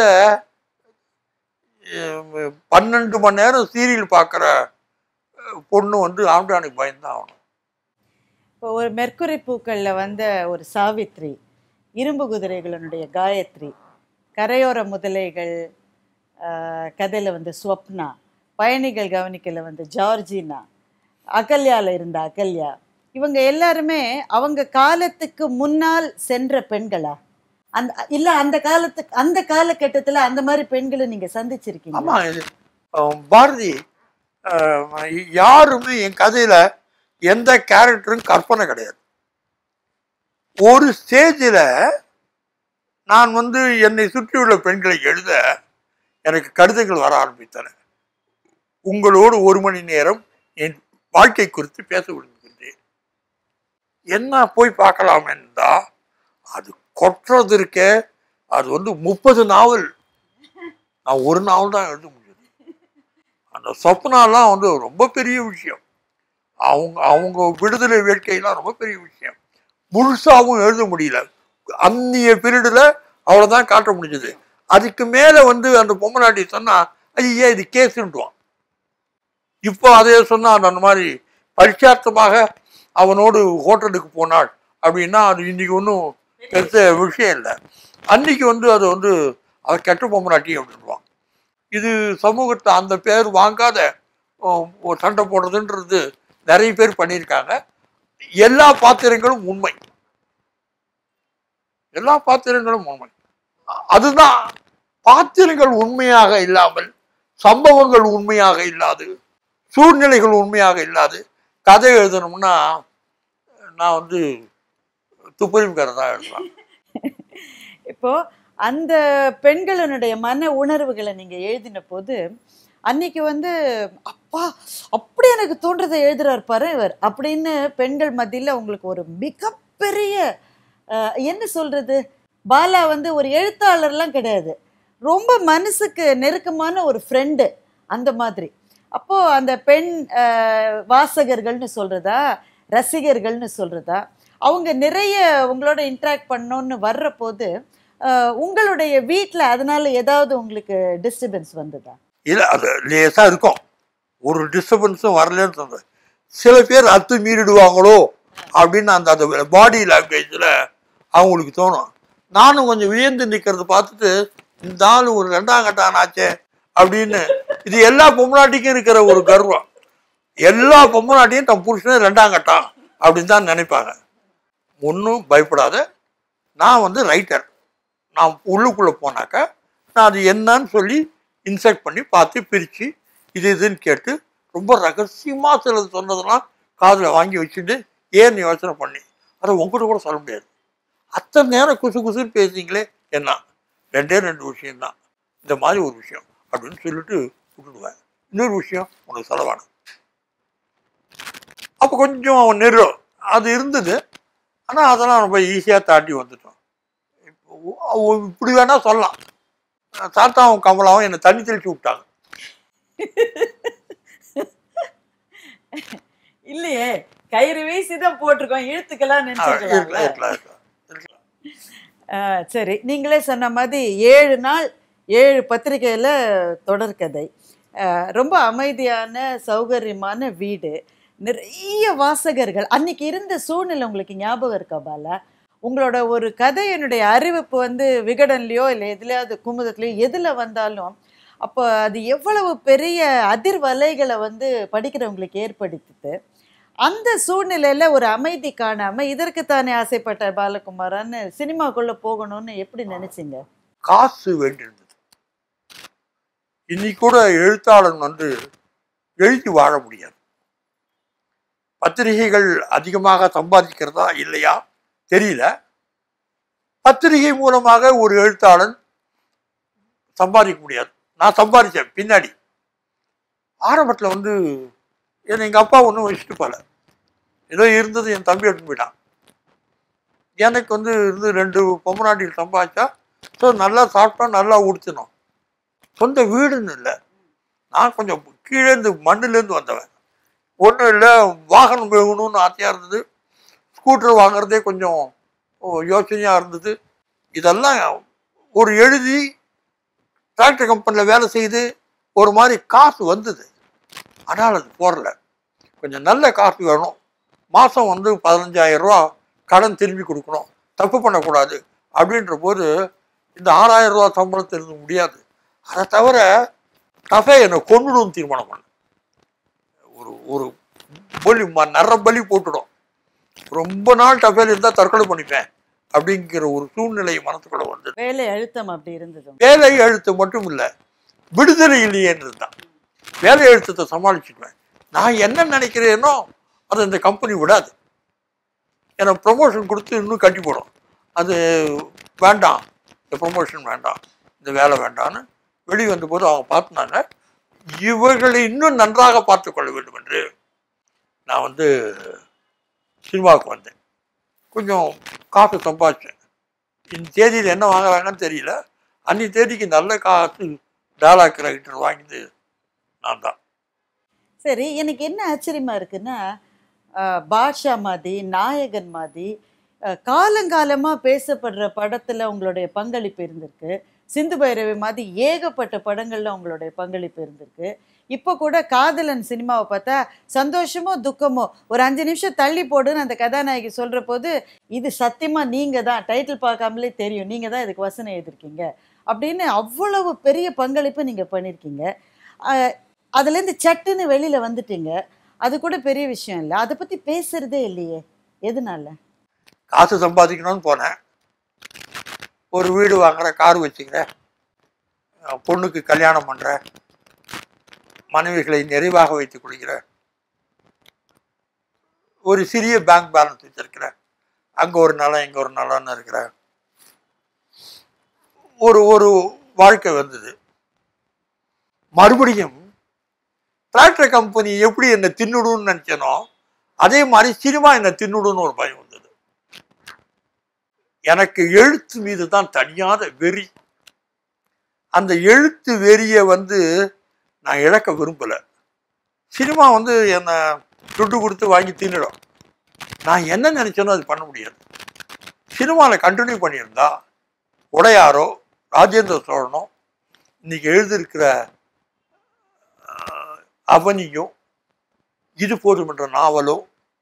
அஹ், பன்னெண்டு மணி நேரம் சீரியல் பார்க்குற பொண்ணு வந்து ஆம்டானுக்கு பயந்தான் ஆகணும் இப்போ ஒரு மெர்க்குரி பூக்களில் வந்த ஒரு சாவித்ரி இரும்பு குதிரைகளினுடைய காயத்ரி கரையோர முதலைகள் கதையில் வந்து ஸ்வப்னா பயணிகள் கவனிக்கல வந்து ஜார்ஜினா அகல்யால இருந்த அகல்யா இவங்க எல்லாருமே அவங்க காலத்துக்கு முன்னால் சென்ற பெண்களா அந்த இல்ல அந்த காலத்துக்கு அந்த காலகட்டத்துல அந்த மாதிரி பெண்களை நீங்க சந்திச்சிருக்கீங்க ஆமா இது அஹ், பாரதி அஹ், யாருமே என் கதையில எந்த கேரக்டரும் கற்பனை கிடையாது ஒரு ஸ்டேஜில் நான் வந்து என்னை சுற்றியுள்ள பெண்களை எழுத எனக்கு கடிதங்கள் வர ஆரம்பித்தன உங்களோடு ஒரு மணி நேரம் என் வாழ்க்கை குறித்து பேச விரும்புகின்றேன் என்ன போய் பார்க்கலாம் என்றா அது கொட்டுறது இருக்க அது வந்து முப்பது நாவல் நான் ஒரு நாவல் தான் எழுத முடியுது அந்த சொப்னாலாம் வந்து ரொம்ப பெரிய விஷயம் அவங்க அவங்க விடுதலை வேட்கையெல்லாம் ரொம்ப பெரிய விஷயம் முழுசாவும் எழுத முடியல அந்நிய பீரியடில் அவ்வளோதான் காட்ட முடிஞ்சது அதுக்கு மேலே வந்து அந்த பொம்மநாட்டி சொன்னா ஐயா இது கேஸுன்றான் இப்போ அதே சொன்னா அந்த மாதிரி பரிச்சார்த்தமாக அவனோடு ஹோட்டலுக்கு போனாள் அப்படின்னா அது இன்னைக்கு ஒன்றும் பெருச விஷயம் இல்லை அன்னைக்கு வந்து அது வந்து அவர் கெட்ட பொம்மராட்டி அப்படின்வான் இது சமூகத்தை அந்த பேர் வாங்காத ஓ, ஓ, சண்டை போடுறதுன்றது நிறைய பேர் பண்ணியிருக்காங்க எல்லா பாத்திரங்களும் உண்மை எல்லா பாத்திரங்களும் உண்மை அ- அதுதான் பாத்திரங்கள் உண்மையாக இல்லாமல் சம்பவங்கள் உண்மையாக இல்லாது சூழ்நிலைகள் உண்மையாக இல்லாது கதை எழுதணும்னா நான் வந்து துப்பறிவுக்கார தான் எழுதலாம் இப்போ அந்த பெண்களினுடைய மன உணர்வுகளை நீங்க எழுதின போது அன்னைக்கு வந்து அப்பா அப்படி எனக்கு தோன்றதை எழுதுறாரு பாரு இவர் அப்படின்னு பெண்கள் மத்தியில உங்களுக்கு ஒரு மிகப்பெரிய அஹ், என்ன சொல்றது பாலா வந்து ஒரு எழுத்தாளர்லாம் கிடையாது ரொம்ப மனசுக்கு நெருக்கமான ஒரு ஃப்ரெண்டு அந்த மாதிரி அப்போ அந்த பெண் அஹ், வாசகர்கள்னு சொல்றதா ரசிகர்கள்னு சொல்றதா அவங்க நிறைய உங்களோட இன்ட்ராக்ட் பண்ணோன்னு வர்ற போது அஹ், உங்களுடைய வீட்டில் அதனால ஏதாவது உங்களுக்கு டிஸ்டர்பன்ஸ் வந்ததா இல்லை அது லேசாக இருக்கும் ஒரு டிஸ்டர்பன்ஸும் வரலன்னு சொன்னேன் சில பேர் அத்து மீறிடுவாங்களோ அப்படின்னு அந்த அந்த பாடி லாங்குவேஜில் அவங்களுக்கு தோணும் நானும் கொஞ்சம் வியந்து நிற்கிறத பார்த்துட்டு இந்த ஆள் ஒரு ரெண்டாம் கட்டான் ஆச்சே அப்படின்னு இது எல்லா பொம்மநாட்டிக்கும் இருக்கிற ஒரு கர்வம் எல்லா பொம்மநாட்டியும் தன் புருஷனே ரெண்டாம் கட்டான் அப்படின்னு தான் நினைப்பாங்க ஒன்றும் பயப்படாத நான் வந்து ரைட்டர் நான் உள்ளுக்குள்ளே போனாக்கா நான் அது என்னன்னு சொல்லி இன்செக்ட் பண்ணி பார்த்து பிரித்து இது இதுன்னு கேட்டு ரொம்ப ரகசியமாக சிலது சொன்னதெல்லாம் காதில் வாங்கி வச்சுட்டு ஏன் யோசனை பண்ணி அதை உங்ககிட்ட கூட சொல்ல முடியாது அத்தனை நேரம் குசு குசுன்னு பேசுறீங்களே என்ன ரெண்டே ரெண்டு விஷயம்தான் இந்த மாதிரி ஒரு விஷயம் அப்படின்னு சொல்லிட்டு விட்டுடுவேன் இன்னொரு விஷயம் உனக்கு சொல்ல வேணாம் அப்போ கொஞ்சம் நெரு அது இருந்தது ஆனால் அதெல்லாம் ரொம்ப ஈஸியாக தாண்டி வந்துட்டோம் இப்போ இப்படி வேணால் சொல்லலாம் தாத்தாவும் கமலாவும் என்னை தண்ணி தெளிச்சு விட்டாங்க இல்லையே கயிறு வீசி தான் போட்டிருக்கோம் இழுத்துக்கலாம் ஆ, இருக்கலாம் நினைச்சுக்கலாம் இருக்கலாம் இருக்கலாம் இருக்கலாம் ஆ, சரி நீங்களே சொன்ன மாதிரி ஏழு நாள் ஏழு பத்திரிகையில் தொடர்கதை ஆ, ரொம்ப அமைதியான சௌகரியமான வீடு நிறைய வாசகர்கள் அன்னைக்கு இருந்த சூழ்நிலை உங்களுக்கு ஞாபகம் இருக்கா பாலா உங்களோட ஒரு கதையினுடைய அறிவிப்பு வந்து விகடன்லையோ இல்லை எதுலையாவது குமுதத்துலையோ எதில் வந்தாலும் அப்போ அது எவ்வளவு பெரிய அதிர்வலைகளை வந்து படிக்கிறவங்களுக்கு ஏற்படுத்திட்டு அந்த சூழ்நிலையில ஒரு அமைதி காணாம இதற்கு தானே ஆசைப்பட்ட பாலகுமாரான்னு சினிமாக்குள்ள போகணும்னு எப்படி நினைச்சீங்க காசு வேண்டியிருந்தது இன்னைக்கு கூட எழுத்தாளன் வந்து எழுதி வாழ முடியாது பத்திரிகைகள் அதிகமாக சம்பாதிக்கிறதா இல்லையா தெரியல பத்திரிகை மூலமாக ஒரு எழுத்தாளன் சம்பாதிக்க முடியாது நான் சம்பாதிச்சேன் பின்னாடி ஆரம்பத்தில் வந்து என்னை எங்கள் அப்பா ஒன்றும் வச்சுட்டு போல ஏதோ இருந்தது என் தம்பி எடுத்து போயிட்டான் எனக்கு வந்து இருந்து ரெண்டு பொம்மநாட்டில் சம்பாதிச்சா ஸோ நல்லா சாப்பிட்டோம் நல்லா உடுத்தினோம் சொந்த வீடுன்னு இல்லை நான் கொஞ்சம் கீழே இருந்து மண்ணுலேருந்து வந்தவன் ஒன்றும் இல்லை வாகனம் வேகணும்னு ஆசையாக இருந்தது ஸ்கூட்டர் வாங்குறதே கொஞ்சம் யோசனையாக இருந்தது இதெல்லாம் ஒரு எழுதி டிராக்டர் கம்பெனியில் வேலை செய்து ஒரு மாதிரி காசு வந்தது ஆனால் அது போடல கொஞ்சம் நல்ல காசு வேணும் மாதம் வந்து பதினஞ்சாயிரம் ரூபா கடன் திரும்பி கொடுக்கணும் தப்பு பண்ணக்கூடாது அப்படின்ற போது இந்த ஆறாயிரம் ரூபா சம்பளத்தில் இருந்து முடியாது அதை தவிர கஃபே என்னை கொண்டுடும் தீர்மானம் பண்ணேன் ஒரு ஒரு பலி ம- நர பலி போட்டுடும் ரொம்ப நாள் டஃபேல இருந்தால் தற்கொலை பண்ணிப்பேன் அப்படிங்கிற ஒரு சூழ்நிலை மனசுக்குள்ள வந்தது வேலை அழுத்தம் அப்படி இருந்தது வேலை அழுத்தம் மட்டும் இல்லை விடுதலை இல்லையேன்றது தான் வேலை அழுத்தத்தை சமாளிச்சுக்குவேன் நான் என்ன நினைக்கிறேனோ அதை இந்த கம்பெனி விடாது எனக்கு ப்ரொமோஷன் கொடுத்து இன்னும் கட்டி போடும் அது வேண்டாம் இந்த ப்ரொமோஷன் வேண்டாம் இந்த வேலை வேண்டாம்னு வெளியே வந்தபோது அவங்க பார்த்தாங்க இவர்களை இன்னும் நன்றாக பார்த்து கொள்ள வேண்டும் என்று நான் வந்து சினிமாவுக்கு வந்தேன் கொஞ்சம் காசு சம்பாதிச்சேன் இந்த தேதியில் என்ன வாங்குறாங்கன்னு தெரியல அன்னி தேதிக்கு நல்ல காசு டாலாக் ரைட்டர் வாங்கினது நான் தான் சரி எனக்கு என்ன ஆச்சரியமா இருக்குன்னா அஹ், பாட்ஷா மாதிரி நாயகன் மாதிரி அஹ், காலங்காலமா பேசப்படுற படத்துல உங்களுடைய பங்களிப்பு இருந்திருக்கு சிந்து பைரவி மாதிரி ஏகப்பட்ட படங்கள்ல உங்களுடைய பங்களிப்பு இருந்திருக்கு இப்போ கூட காதலன் சினிமாவை பார்த்தா சந்தோஷமோ துக்கமோ ஒரு அஞ்சு நிமிஷம் தள்ளி போடுன்னு அந்த கதாநாயகி சொல்கிற போது இது சத்தியமாக நீங்கள் தான் டைட்டில் பார்க்காமலே தெரியும் நீங்கள் தான் இதுக்கு வசனம் எழுதிருக்கீங்க அப்படின்னு அவ்வளவு பெரிய பங்களிப்பு நீங்கள் பண்ணியிருக்கீங்க ஆஹ் அதுலேருந்து சட்டுன்னு வெளியில் வந்துட்டீங்க அது கூட பெரிய விஷயம் இல்லை அதை பற்றி பேசுறதே இல்லையே எதனால காசு சம்பாதிக்கணும்னு போனேன் ஒரு வீடு வாங்குறேன் கார் வச்சுக்கிறேன் அஹ் பொண்ணுக்கு கல்யாணம் பண்ணுறேன் மனைவிகளை நிறைவாக வைத்துக் கொள்கிறேன் ஒரு சிறிய பேங்க் பேலன்ஸ் வச்சிருக்கிறேன் அங்கே ஒரு நலம் இங்கே ஒரு நலம்னு இருக்கிறேன் ஒரு ஒரு வாழ்க்கை வந்தது மறுபடியும் டிராக்டர் கம்பெனி எப்படி என்னை தின்னுடுன்னு நினச்சனோ அதே மாதிரி சினிமா என்னை தின்னுடுன்னு ஒரு பயம் வந்தது எனக்கு எழுத்து மீது தான் தனியாத வெறி அந்த எழுத்து வெறியை வந்து நான் இழக்க விரும்பல சினிமா வந்து என்னை துட்டு கொடுத்து வாங்கி தின்னுடும் நான் என்ன நினைச்சேனோ அது பண்ண முடியாது சினிமாவில் கண்டினியூ பண்ணியிருந்தா உடையாரோ ராஜேந்திர சோழனோ இன்னைக்கு எழுதியிருக்கிற ஆஹ், அவனியும் இது போதும் என்ற நாவலோ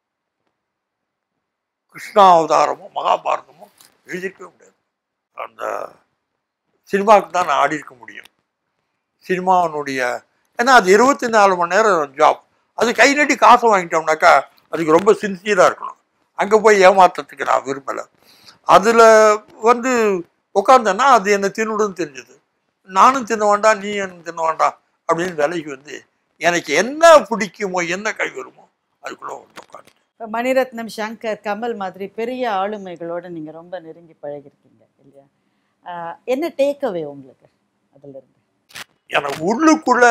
கிருஷ்ணாவதாரமும் மகாபாரதமும் எழுதியிருக்கவே முடியாது அந்த சினிமாவுக்கு தான் நான் ஆடி இருக்க முடியும் சினிமாவினுடைய ஏன்னா அது இருபத்தி நாலு மணி நேரம் ஜாப் அது கை நீட்டி காசு வாங்கிட்டோம்னாக்கா அதுக்கு ரொம்ப சின்சியராக இருக்கணும் அங்கே போய் ஏமாத்துறதுக்கு நான் விரும்பலை அதில் வந்து உட்காந்தேன்னா அது என்னை தின்னுடுன்னு தெரிஞ்சது நானும் தின்ன வேண்டாம் நீ என்ன தின்ன வேண்டாம் அப்படின்னு விலைக்கு வந்து எனக்கு என்ன பிடிக்குமோ என்ன கை வருமோ அதுக்குள்ளே வந்து உட்காந்து இப்போ மணிரத்னம் சங்கர் கமல் மாதிரி பெரிய ஆளுமைகளோட நீங்கள் ரொம்ப நெருங்கி பழகிருக்கீங்க இல்லையா ஆஹ் என்ன டேக்அவே உங்களுக்கு அதுல இருந்து எனக்கு உள்ளுக்குள்ள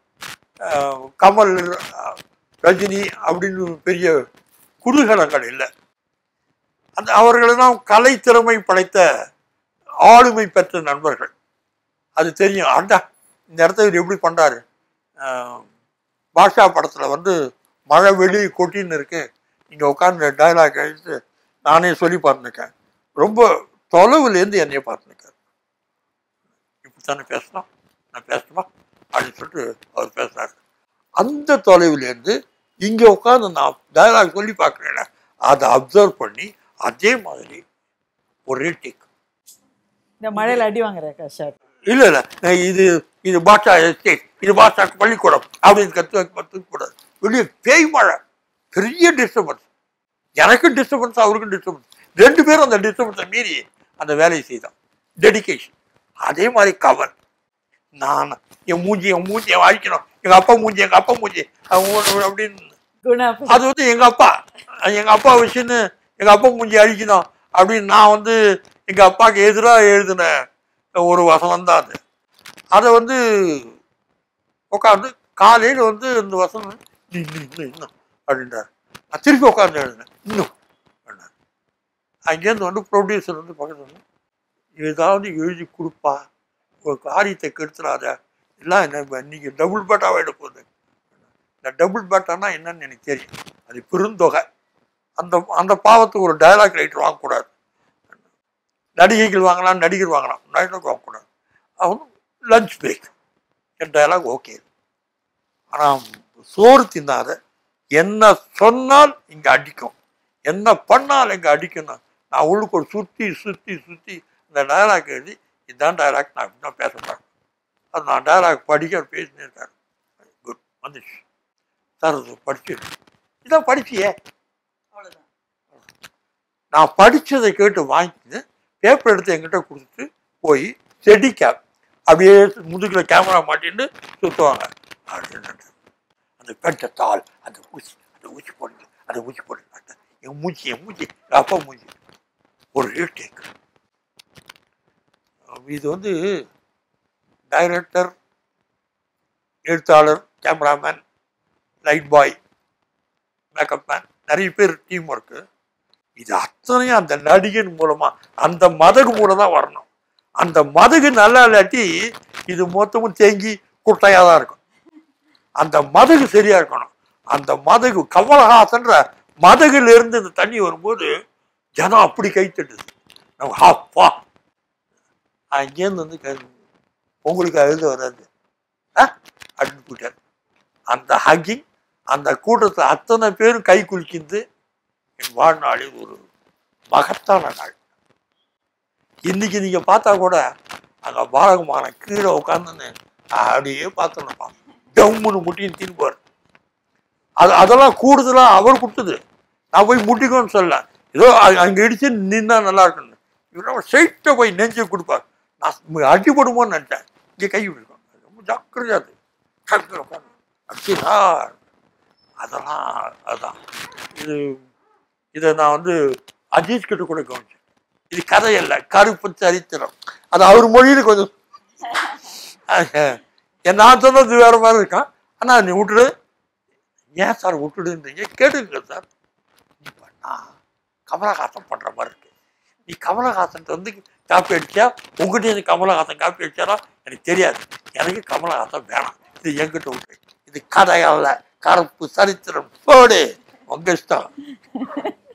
அஹ், கமல் அஹ், ரஜினி அப்படின்னு பெரிய குதூகலங்கள் இல்லை அந்த அவர்களெல்லாம் கலை திறமை படைத்த ஆளுமை பெற்ற நண்பர்கள் அது தெரியும் ஆண்டா இந்த இடத்த இவர் எப்படி பண்றாரு அஹ், பாஷா படத்துல வந்து மழை வெளியே கொட்டின்னு இருக்கு இங்க உட்காந்து டயலாக் எழுத்து நானே சொல்லி பார்த்துருக்கேன் ரொம்ப தொலைவுலேருந்து என்னைய பார்த்துருக்காரு இப்படி தானே பேசணும் நான் பேசணுமா அப்படின்னு சொல்லிட்டு அவர் பேசுறாரு அந்த தொலைவுலேருந்து இங்கே உட்காந்து நான் டயலாக் சொல்லி பார்க்குறேன் அதை அப்சர்வ் பண்ணி அதே மாதிரி ஒரே டேக் இந்த மழையில் அடி வாங்குற ஷாட் இல்லை இல்லை இது இது பாஷா எஸ்டேட் இது பாஷா பள்ளிக்கூடம் அப்படின்னு கற்று கற்றுக்கூடாது வெளியே பேய் மழை பெரிய டிஸ்டர்பன்ஸ் எனக்கும் டிஸ்டர்பன்ஸ் அவருக்கும் டிஸ்டர்பன்ஸ் ரெண்டு பேரும் அந்த டிஸ்டர்பன்ஸை மீறி அந்த வேலையை செய்தோம் டெடிகேஷன் அதே மாதிரி கவர் நான் என் மூஞ்சி என் மூஞ்சியை வாழிக்கணும் எங்கள் அப்பா மூஞ்சி எங்கள் அப்பா மூஞ்சி அவங்க அப்படின்னு குணா அது வந்து எங்க அப்பா எங்க அப்பா விஷயம்னு எங்க அப்பா மூஞ்சி அழிக்கணும் அப்படின்னு நான் வந்து எங்க அப்பாவுக்கு எதிராக எழுதின ஒரு வசனம் தான் அது அதை வந்து உட்காந்து காலையில் வந்து இந்த வசனம் இன்னும் இன்னும் இன்னும் அப்படின்றார் நான் திருப்பி உட்காந்து எழுதினேன் இன்னும் அப்படின்னார் அங்கேருந்து வந்து ப்ரொடியூசர் வந்து பக்கத்துல வந்து ஏதாவது எழுதி கொடுப்பா ஒரு காரியத்தை கெடுத்துடாத எல்லாம் என்ன இன்னைக்கு டபுள் பேட்டாக எடுக்க போகுது இந்த டபுள் பேட்டானா என்னன்னு எனக்கு தெரியும் அது பெருந்தொகை அந்த அந்த பாவத்துக்கு ஒரு டயலாக் ரைட்டர் வாங்கக்கூடாது நடிகைகள் வாங்கலாம் நடிகர் வாங்கலாம் டயலாக் வாங்கக்கூடாது அவன் லஞ்ச் பிரேக் என் டயலாக் ஓகே ஆனால் சோறு தின்னாத என்ன சொன்னால் இங்கே அடிக்கும் என்ன பண்ணால் இங்கே அடிக்கணும் நான் உள்ளுக்கு ஒரு சுற்றி சுற்றி சுற்றி இந்த டயலாக் எழுதி இதான் டயலாக் நான் இப்படி தான் பேச மாட்டேன் அது நான் டயலாக் படிக்க பேசினே இருக்காரு குட் வந்துச்சு சார் அது படிச்சு இதான் படிச்சியே அவ்வளோதான் நான் படிச்சதை கேட்டு வாங்கிட்டு பேப்பர் எடுத்து என்கிட்ட கொடுத்துட்டு போய் செடி கேப் அப்படியே முதுகில் கேமரா மாட்டின்னு சுற்றுவாங்க அப்படின்னு அந்த பெட்டை தாள் அந்த ஊசி அந்த ஊசி போடுங்க அந்த ஊசி போடுங்க அந்த என் மூஞ்சி என் மூஞ்சி என் அப்பா மூஞ்சி ஒரு ரீடேக் இது வந்து டைரக்டர் எழுத்தாளர் cameraman light boy makeup man நிறைய பேர் டீம் ஒர்க்கு இது அத்தனையும் அந்த நடிகன் மூலமா அந்த மதகு மூலம் தான் வரணும் அந்த மதகு நல்லா இல்லாட்டி இது மொத்தமும் தேங்கி குட்டையாக தான் இருக்கும் அந்த மதகு சரியா இருக்கணும் அந்த மதகு கமலஹாசன்ற மதகுல இருந்து இந்த தண்ணி வரும்போது ஜனம் அப்படி கை தட்டுது நம்ம ஹாப்பா அங்கேருந்து வந்து கை- உங்களுக்கு எழுத வராது ஆ அப்படின்னு போயிட்டார் அந்த ஹக்கிங் அந்த கூட்டத்தில் அத்தனை பேரும் கை குலுக்கிந்து என் வாழ்நாளில் ஒரு மகத்தான நாள் இன்னைக்கு நீங்க பார்த்தா கூட அங்க பாலகுமான கீழே உட்காந்துன்னு அப்படியே பார்த்துருப்பா டம்முன்னு முட்டின்னு திரும்புவார் அது அதெல்லாம் கூடுதலா அவர் கொடுத்தது நான் போய் முட்டிக்கோன்னு சொல்ல ஏதோ அ- அங்க இடிச்சு நின்னா நல்லா இருக்குன்னு இவரை ஸ்ட்ரைட்டாக போய் நெஞ்சு கொடுப்பார் நான் அடிபடுமோன்னு நினைச்சேன் இங்கே கை விடுக்கும் ரொம்ப ஜாக்கிரதையா அது டக்குனு உட்காந்து அப்படின்னா அதெல்லாம் அதான் இது இதை நான் வந்து அஜீத் கிட்ட கூட கவனிச்சேன் இது கதை அல்ல கருப்பு சரித்திரம் அது அவர் மொழியில் கொஞ்சம் அஹ், என் நான் சொன்னது வேற மாதிரி இருக்கான் ஆனா நீ விட்டுடு ஏன் சார் விட்டுடுன்றீங்க கேட்டுங்க சார் இப்ப நான் கமலஹாசன் பண்ற மாதிரி இருக்கு நீ கமலஹாசன் வந்து காப்பி அடிச்சா உங்ககிட்ட இருந்து கமலஹாசன் காப்பி அடிச்சாரா எனக்கு தெரியாது எனக்கு கமலஹாசன் வேணாம் இது என்கிட்ட விட்டு இது கதை அல்ல கருப்பு சரித்திரம் போடு உங்க இஷ்டம்